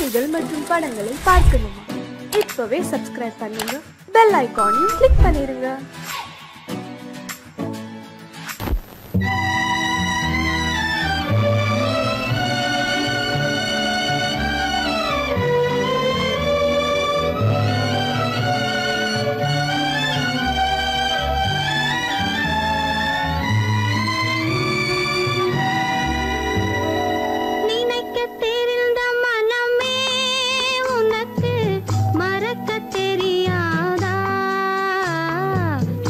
செய்திகள் மற்றும் படங்களை பார்க்கணுமா இப்பவே சப்ஸ்கிரைப் பண்ணுங்க பெல் ஐகானையும் கிளிக் பண்ணிருங்க நினைக்க தெரிந்த மனமே உனக்கு மறக்க தெரியாதா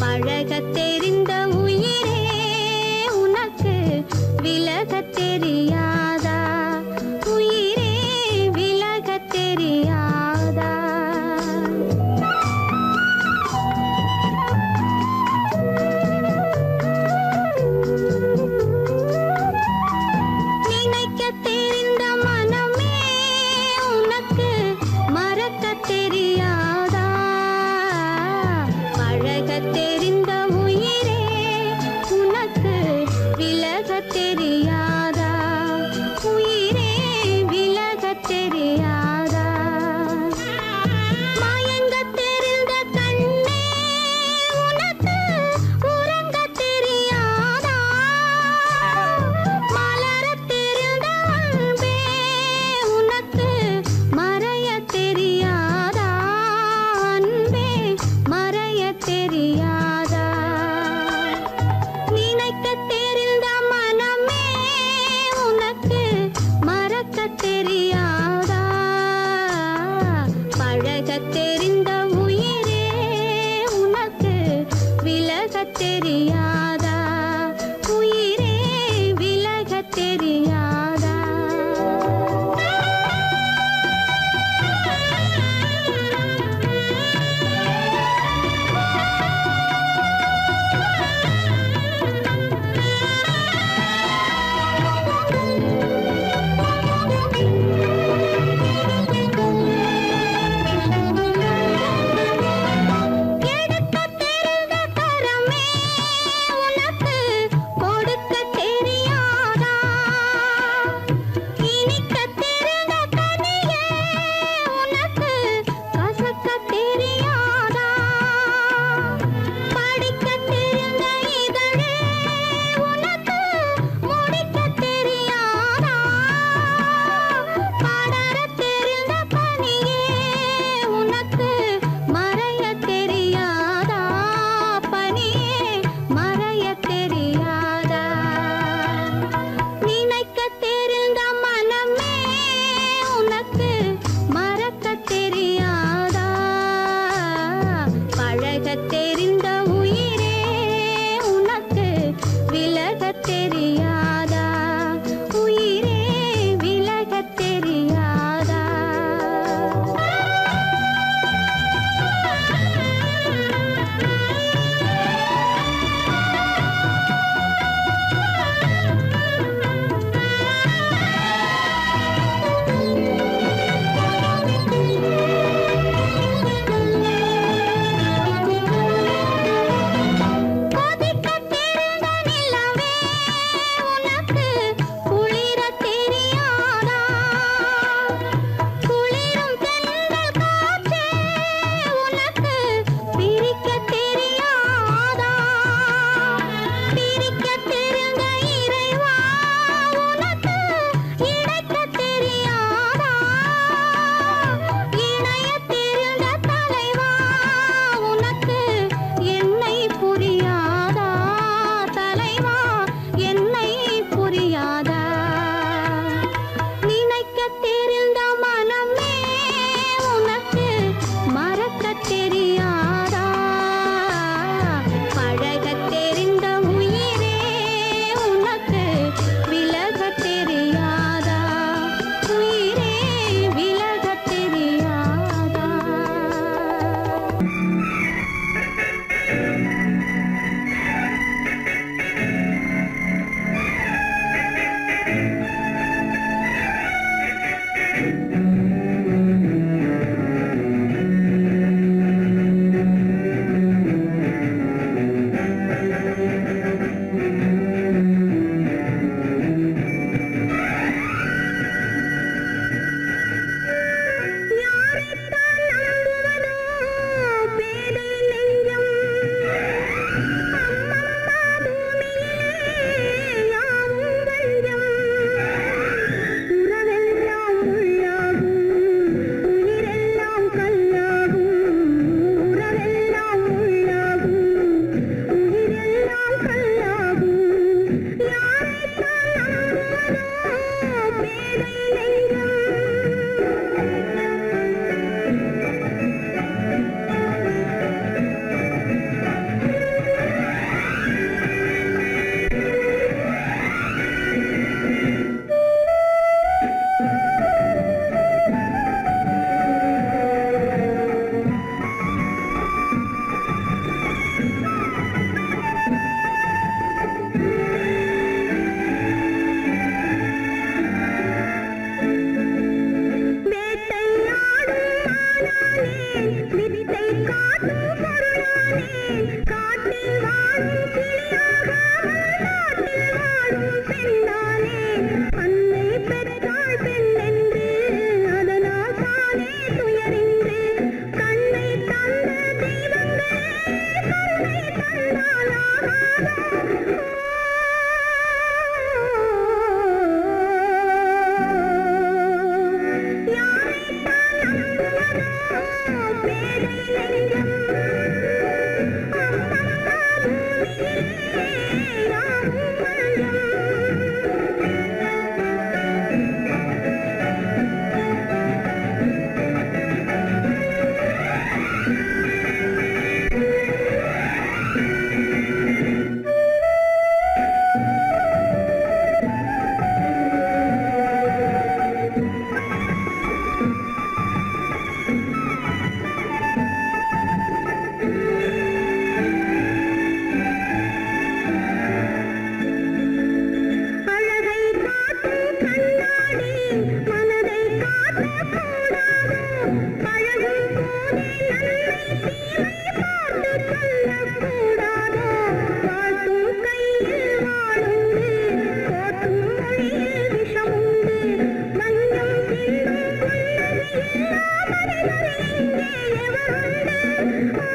அழகை காட்டும் கண்ணாடி மனதை காட்டக்கூடாதோ பழகும் போதே நன்மை தீமை பார்த்து சொல்லக்கூடாதோ வாழ்த்தும் கையில் வாழுண்டு போற்றும் மொழியில் விஷமுண்டு நஞ்சம் தின்னும் புன்னகை இல்லா மனிதர் இங்கே எவருண்டு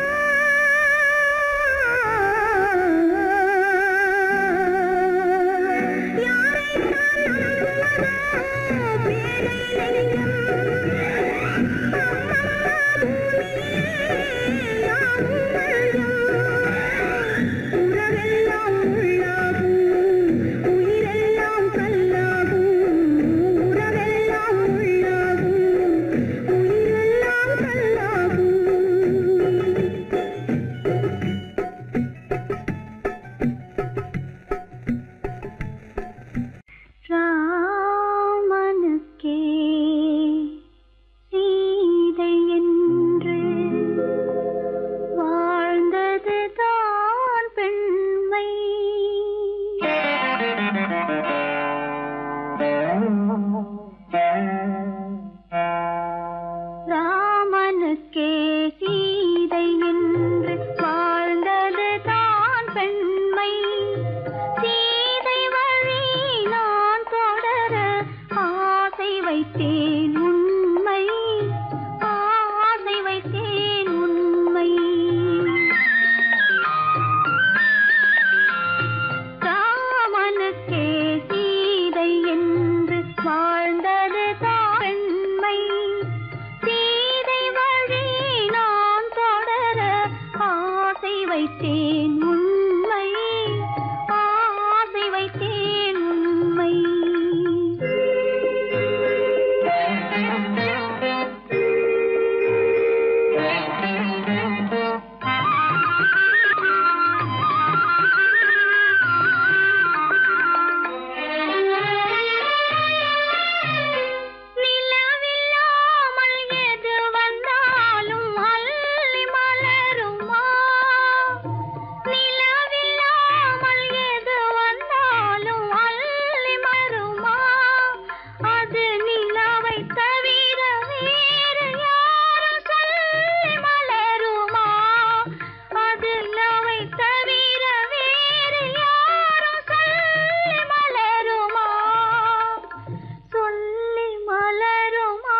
உறவெல்லாம் உள்ளாகும் உயிரெல்லாம் கல்லாகும் உறவெல்லாம் உள்ளாகும் உயிரெல்லாம் கல்லாகும் ராமனுக்கே சீதை என்று வாழ்ந்தது தான் பெண்மை ராமனுக்கே சீதை என்று வாழ்ந்தது தான் பெண்மை சீதை வழி நான் தொடர ஆசை வைத்தேன் உண்மை ஆசை வைத்தேன் உண்மை ராமனுக்கே சீதை என்று வாழ்ந்தது தாண்மை சீதை வழி நான் தொடர ஆசை வைத்தேன் உண்மை ஆசை வைத்தேன் உண்மை நிலவில்லாமல் எது வந்தாலும் அள்ளி மலருமா நிலவில்லாமல் எது வந்தாலும் அள்ளி மலருமா அது நிலவை தவிர வேறு யாரும் சொல்லி மலருமா அது நிலவை தவிர வேறு யாரும் சொல்லி மலருமா சொல்லி மலருமா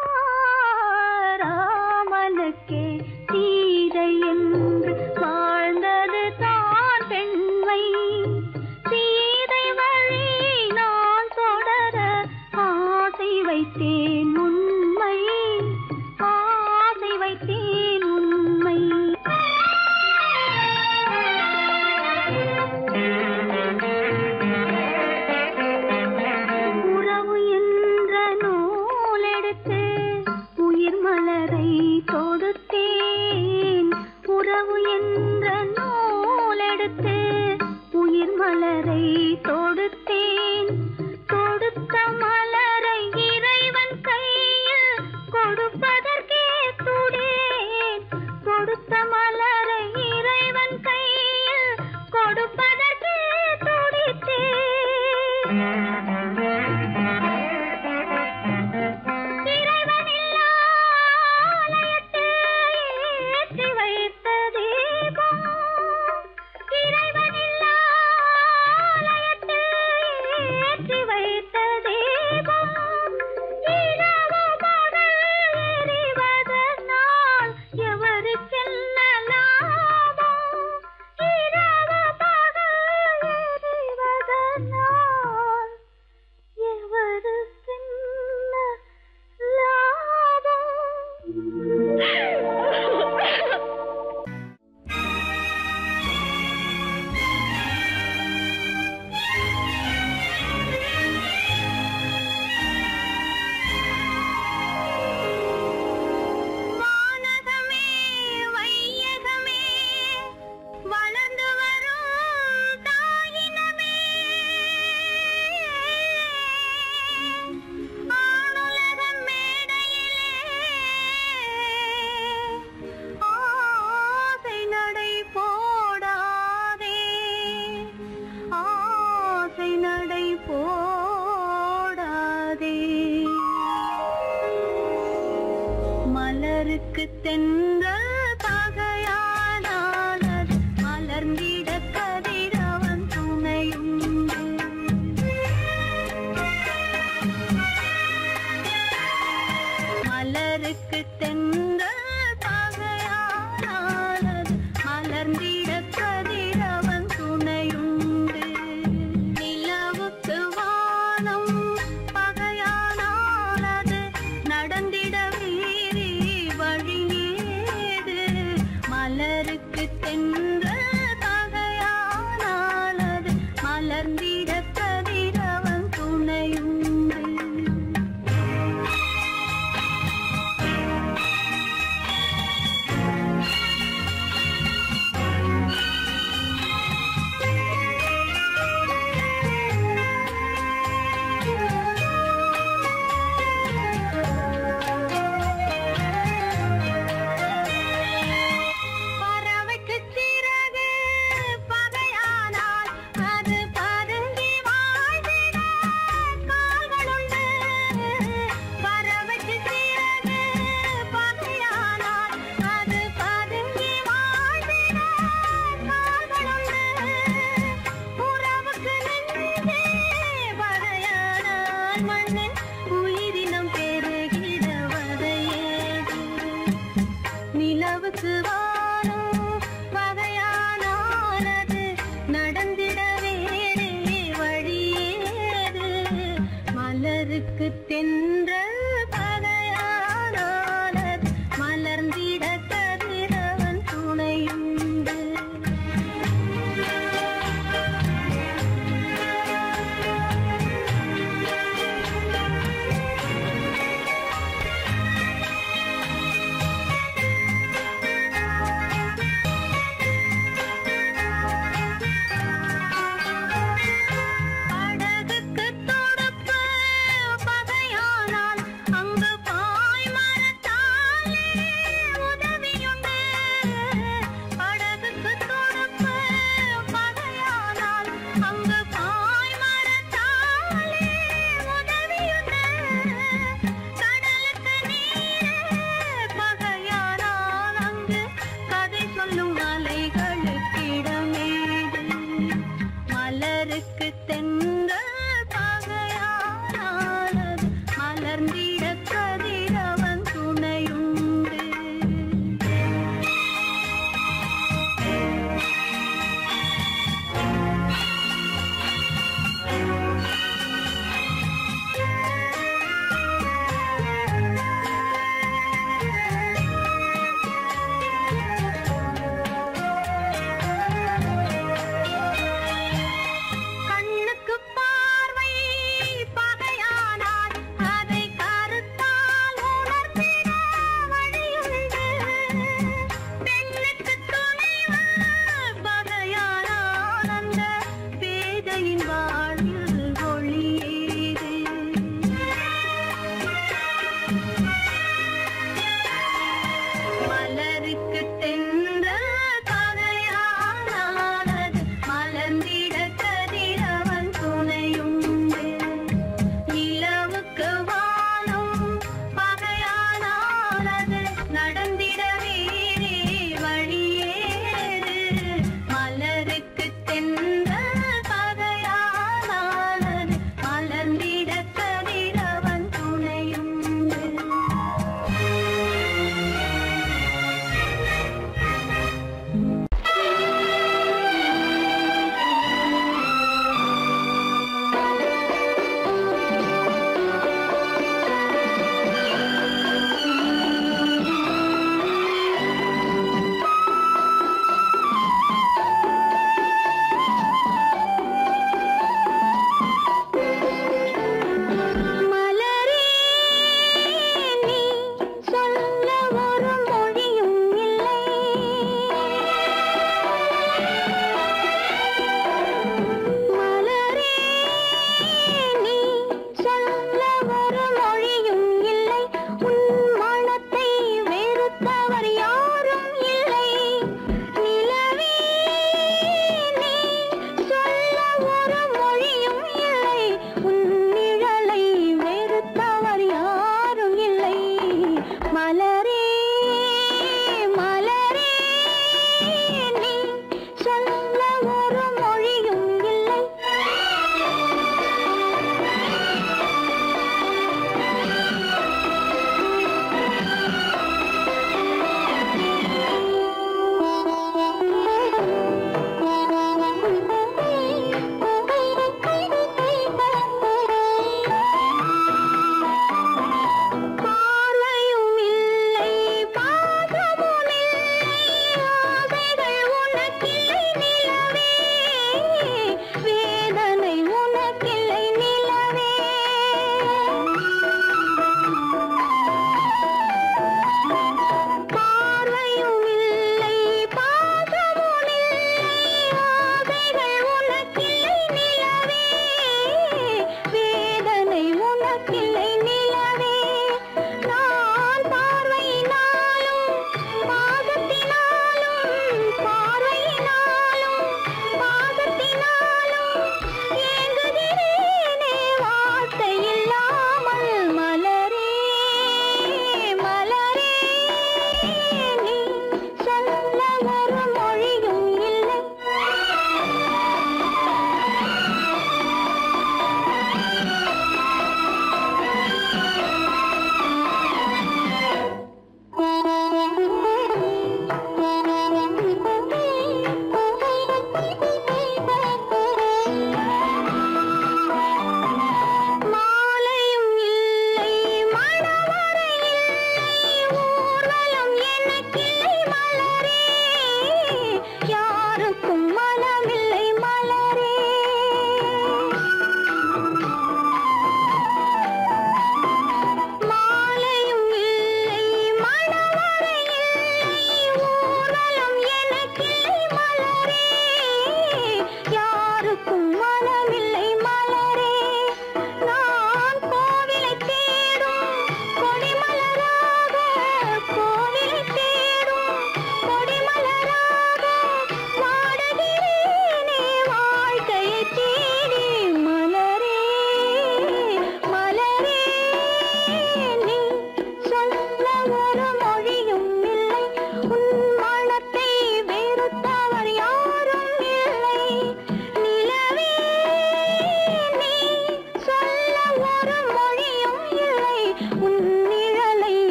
ராமனுக்கே சீதை என்று வாழ்ந்தது தான் பெண்மை சீதை வழி நான் தொடர ஆசை வைத்தேன் உண்மை ஆசை வைத்தேன் உண்மை உறவு என்ற நூலெடுத்து உயிர் மலரை தொடுத்தேன் உறவு என்ற நூலெடுத்து உயிர் மலரை தொடுத்தேன் தொடுத்த மலரை இறைவன் கை மலருக்கு தென்றல் பகையானானது மலர்ந்திட கதிரவன் துணையுண்டு மலருக்கு தென்றல் பகையானானது மலர்ந்திட கதிரவன் துணையுண்டு நிலவுக்கு வானம் பகையானானது நடந்திட வீரி வழியேது மலருக்கு தென்றல் பகையானானது மலர்ந்திட கதிரவன் துணையுண்டு பறவைக்கு சிற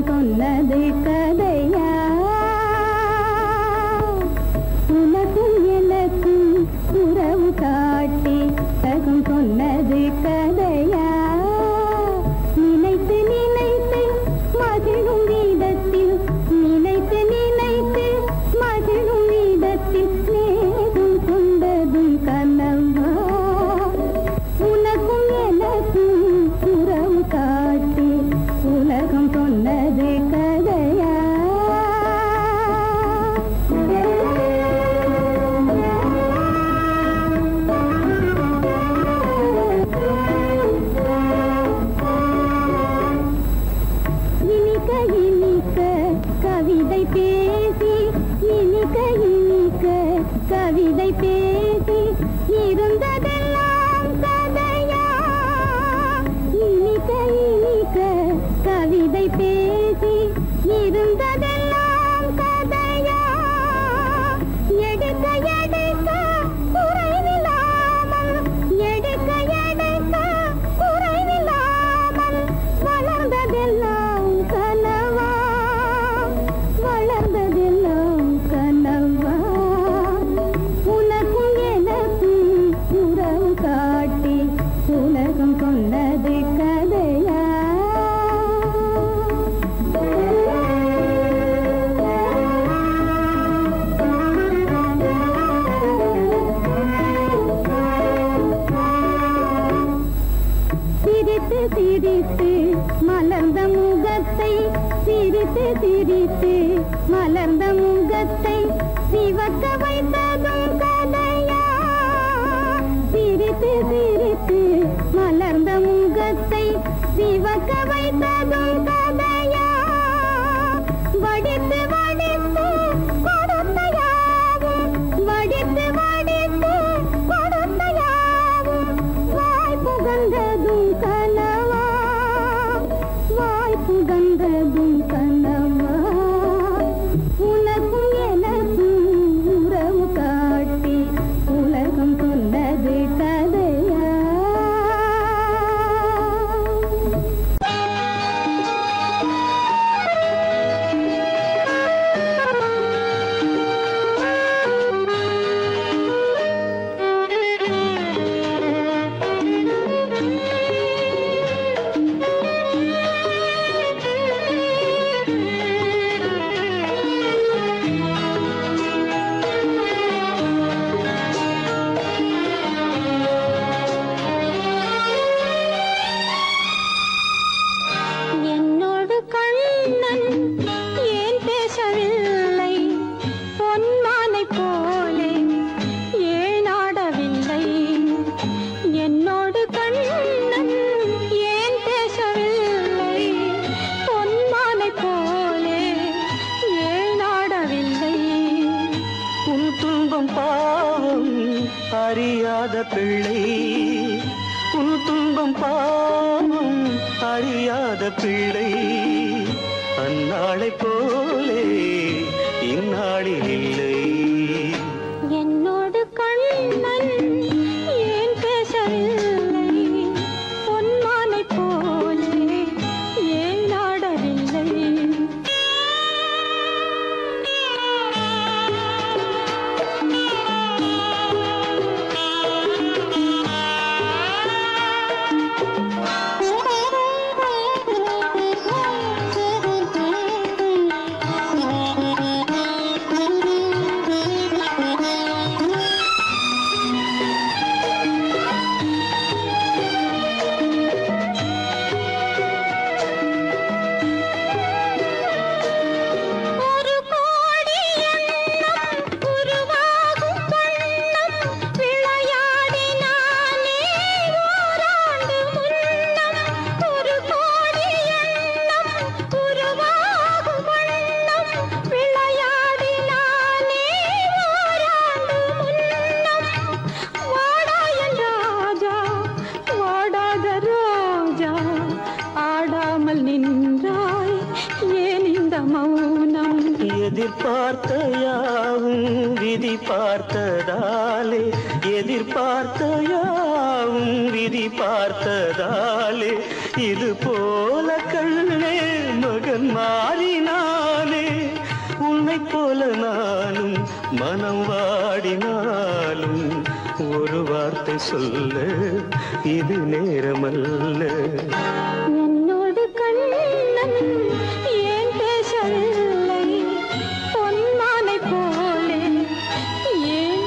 சொன்னது கதையா உனக்கும் எனக்கும் உறவு காட்டி உலகம் சொன்னது கதையா நினைத்து நினைத்து மகிழும் வீதத்தில் நினைத்து நினைத்து மகிழும் வீதத்தில் நேரும் கொண்டதும் கனவா உனக்கும் எனக்கும் உறவு காட்டி உலகம் சொன்னது கதையா இனிக்க இனிக்க கவிதை பேசி இனிக்க இனிக்க கவிதை பேசி இருந்ததெல்லாம் கதையா இனிக்க இனிக்க கவிதை பேசி இருந்ததெல்லாம் கதையா எடுக்க எடுக்க குறைவில்லாமல் எடுக்க எடுக்க குறைவில்லாமல் வளர்ந்ததெல்லாம் கனவா வளர்ந்ததெல்லாம் கனவா உனக்கும் எனக்கும் உறவு காட்டி உலகம் சொன்னது கதையா சிரித்து சிரித்து மலர்ந்த முகத்தை சிரித்து சிரித்து மலர்ந்த முகத்தை சிவக்க வைத்ததும் கதையா சிரித்து சிரித்து மலர்ந்த முகத்தை சிவக்க வைத்ததும் கதையா வடித்து வடித்து கொடுத்த யாவும் வடித்து வடித்து கொடுத்த யாவும் வாய் புகழ்ந்ததும் கனவா வாய் புகழ்ந்ததும் கனவா உனக்கும் எனக்கும் உறவு காட்டி உலகம் சொன்னது கதையா என்னோடு கண்ணன் ஏன் பேசவில்லை பொன்மானை போலே ஏன் ஆடவில்லை என்னோடு கண்ணன் ஏன் பேசவில்லை பொன்மானை போலே ஏன் ஆடவில்லை உன் துன்பம் பாவம் அறியாத பிள்ளை உன் துன்பம் பாவம் அறியாத பிள்ளை அந்நாளை போலே இந்நாளில் இல்லை என்னோடு கண்ணன் ஏன் பேசவில்லை பொன்மானை போலே ஏன் ஆடவில்லை ஒரு கோடி எண்ணம் உருவாகும் வண்ணம் விளையாடினானே ஓராண்டு முன்னம் ஒரு கோடி எண்ணம் உருவாகும் வண்ணம் விளையாடினானே ஓராண்டு முன்னம் வாடாயன் ராஜா வாடாத ராஜா ஆடாமல் நின்றாய் ஏன் இந்த மௌனம் எதிர்பார்த்த யாவும் விதி பார்த்ததாலே எதிர்பார்த்த யாவும் விதி பார்த்ததாலே இது போல கண்ணே மக மனிதன் மாறினானே உன்னை போல நானும் மனம் வாடினாலும் ஒரு வார்த்தை சொல்ல இது நேரமல்ல என்னோடு கண்ணன் ஏன் பேசவில்லை பொன்மானை போலே ஏன்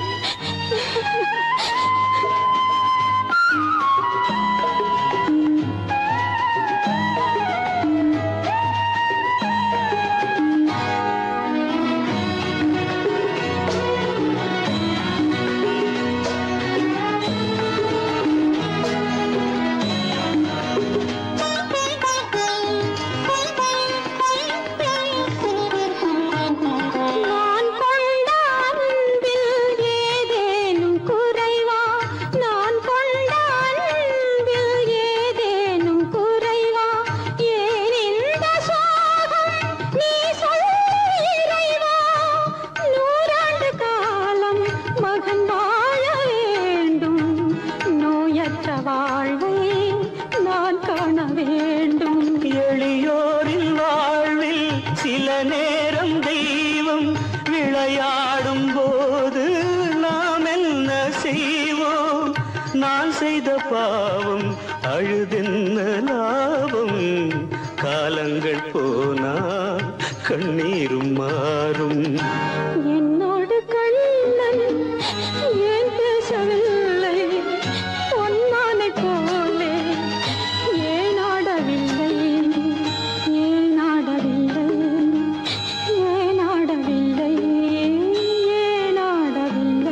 நான் கொண்ட அன்பில் ஏதேனும் குறைவா நான் கொண்ட அன்பில் ஏதேனும் குறைவா ஏன் இந்த சோகம் நீ சொல் இறைவா நூறாண்டு காலம் மகன் வாழ வேண்டும் நோயற்ற வாழ்வை நான் காண வேண்டும் எளியோரின் வாழ்வில் சில நேரம் தெய்வம் விளையாடும் போது நாம் என்ன செய்வோம் நான் செய்த பாவம் அழுதென்ன லாபம் காலங்கள் போனால் கண்ணீரும் மாறும் என்னோடு கண்ணன் ஏன் பேசவில்லை பொன்மானை போலே ஏன் ஆடவில்லை ஏன் ஆடவில்லை ஏன் ஆடவில்லை ஏன் ஆடவில்லை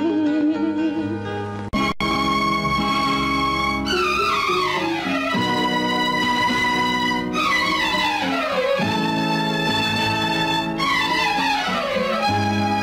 ஆ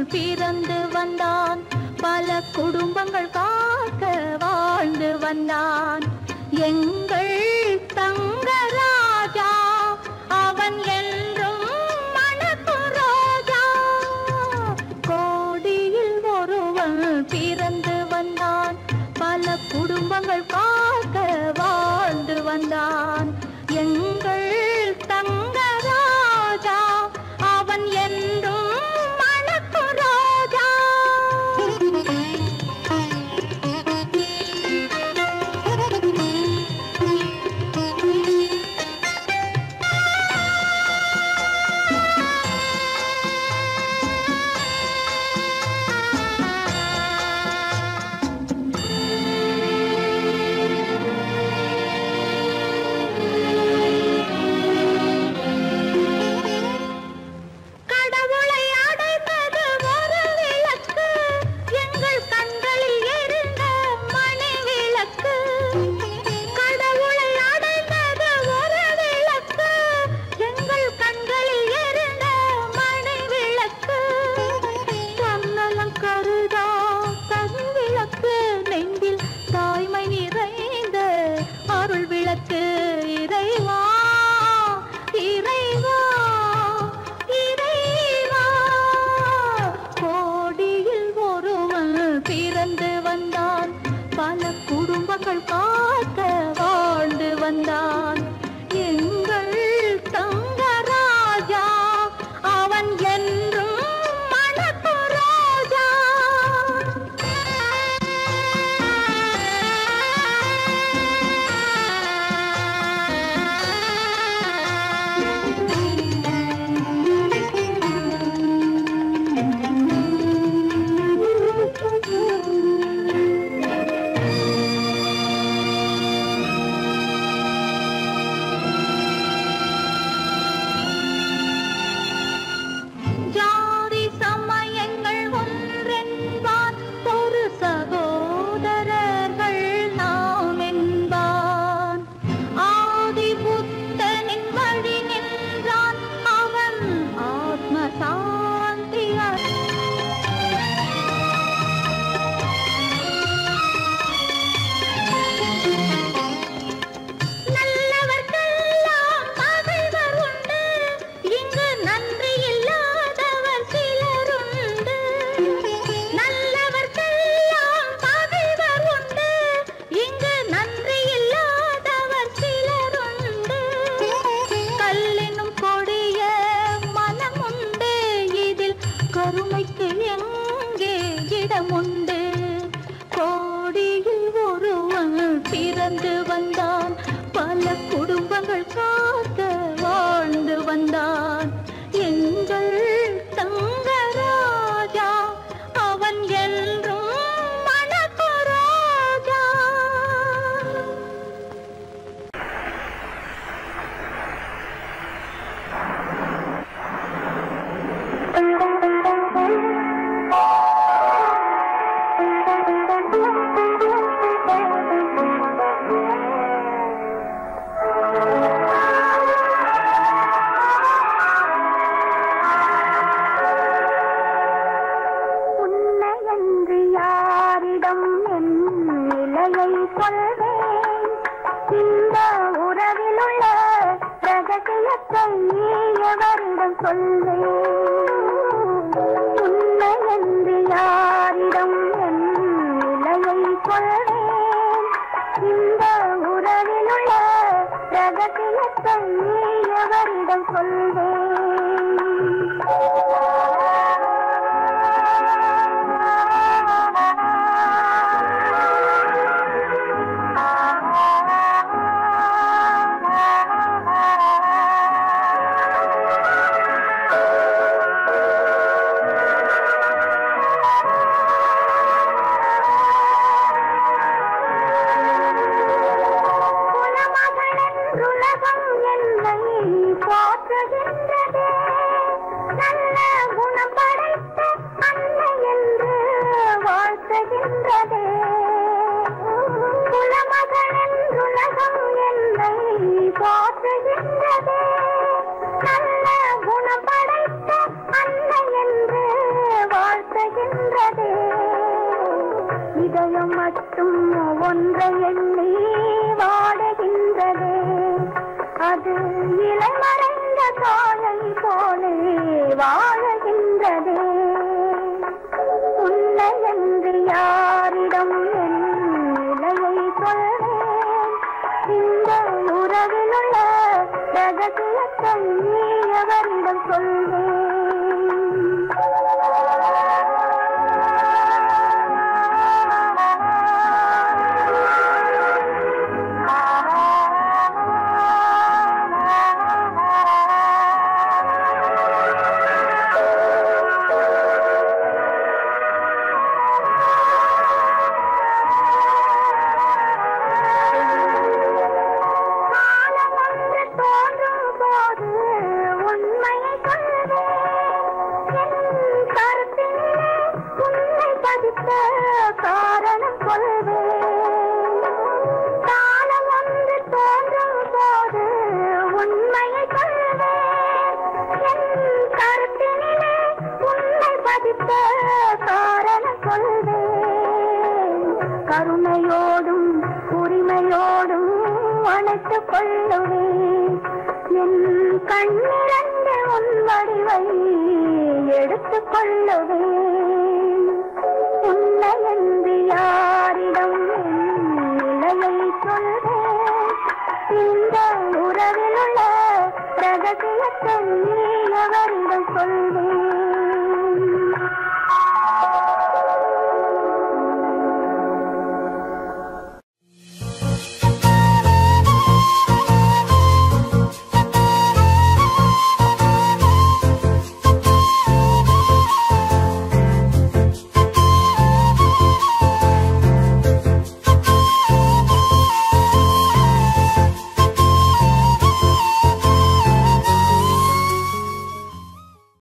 பிறந்து வந்தான் பல குடும்பங்கள் காக்க வாழ்ந்து வந்தான் எங்கள் தங்கராஜா அவன் என்றும் மணக்கு ரோஜா கோடியில் ஒருவன் பிறந்து வந்தான் பல குடும்பங்கள் காக்க வாழ்ந்து வந்தான் எங்கள் தங்கராஜா அவன் என்றும் மணக்கு ரோஜா கடவுளை அடைந்தது ஒரு விளக்கு எங்கள் கண்களில் எரிந்த மணி விளக்கு கடவுளை அடைந்தது ஒரு விளக்கு எங்கள் கண்களில் எரிந்த மணி விளக்கு தன்னலம் கருதா தன் விளக்கு நெஞ்சில் தாய்மை நிறைந்த அருள் விளக்கு இறைவா இறைவா இறைவா கோடியில் ஒருவன் பிறந்து வந்தான் பல குடும்பங்கள் காக்க வாழ்ந்து வந்தான் எங்கள் தங்கராஜா அவன் என்றும் மணக்கு ராஜா ஜாதி சமயங்கள் ஒன்றென்பான் ஒரு சகோதரர்கள் நாம் என்பான் ஆதி புத்தனின் வழி நின்றான் அவன் ஆத்ம சாந்தி நல்லவர்க்கெல்லாம் பகைவர் உண்டு இங்கு நன்றி இல்லாதவர் சிலருண்டு நல்லவர்க்கெல்லாம் பகைவர் உண்டு இங்கு நன்றி இல்லாதவர் சிலருண்டு கல்லினும் கொடிய மனமுண்டு இதில் கருமைக்கு எங்கே இடமுண்டு கோடியில் ஒருவன் பிறந்து வந்தான் பல குடும்பங்கள் காக்க வாழ்ந்து வந்தான் எங்கள் தங்கராஜா அவன் என்றும் மணக்கு ராஜா உன்னையன்று யாரிடம் என் நிலையை சொல்வேன் இந்த உறவிலுள்ள ரகசியத்தை எவரிடம் சொல்வேன் உன்னையன்று யாரிடம் என் நிலையை சொல்வேன் இந்த உறவிலுள்ள ரகசியத்தை எவரிடம் குலமகளென்றுலகம் என்னை போற்றுகின்ற மட்டும் ஒன்றை எண்ணி வாடுகின்றதே அது இளமறைந்த காலை போலே வாழுகின்றதே உன்னை என்று யாரிடம் என் நிலையை சொல்வேன் இந்த உறவில் உள்ள ரகசியத்தை நீ எவரிடம் காலம் ஒன்று தோன்றும் போது உண்மையை சொல்வேன் என் கருத்தினிலே உன்னை பதித்த காரணம் சொல்வேன் காலம் ஒன்று தோன்றும் போது உண்மையை சொல்வேன் என் கருத்தினிலே உன்னை பதித்த காரணம் சொல்வேன் கருணையோடும் உரிமையோடும் அணைத்துக் கொள்ளுவேன் என் கண்ணிரண்டு உன் வடிவை எடுத்துக் கொள்ளுவேன் உன்னை என்று யாரிடம் என் நிலையை சொல்வேன் இந்த உறவில் உள்ள ரகசியத்தை நீ எவரிடம் சொல்வேன்